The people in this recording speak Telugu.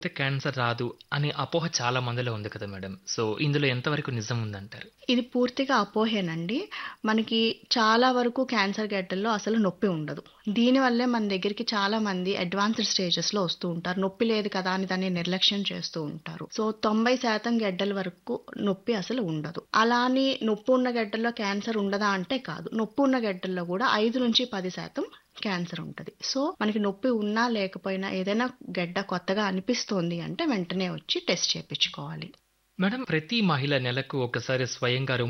క్యాన్సర్ రాదు అనే అపోహ చాలా మందిలో ఉంది కదా మేడం. సో, ఇందులో ఎంతవరకు నిజం ఉందంటారు? ఇది పూర్తిగా అపోహేనండి. మనకి చాలా వరకు క్యాన్సర్ గడ్డల్లో అసలు నొప్పి ఉండదు. దీనివల్లే మన దగ్గరికి చాలా మంది అడ్వాన్స్డ్ స్టేజెస్‌లో వస్తూ ఉంటారు. నొప్పి లేదు కదా అని దాన్ని నిర్లక్ష్యం చేస్తూ ఉంటారు. సో, 90% గడ్డల వరకు నొప్పి అసలు ఉండదు. అలా అని నొప్పి ఉన్న గడ్డల్లో క్యాన్సర్ ఉండదా అంటే కాదు. నొప్పి ఉన్న గడ్డల్లో కూడా 5-10% క్యాన్సర్ ఉంటది. సో, మనకి నొప్పి ఉన్నా లేకపోయినా ఏదైనా గడ్డ కొత్తగా అనిపిస్తోంది అంటే వెంటనే వచ్చి టెస్ట్ చేపించుకోవాలి. మేడం ప్రతి మహిళ నెలకు ఒకసారి స్వయంగా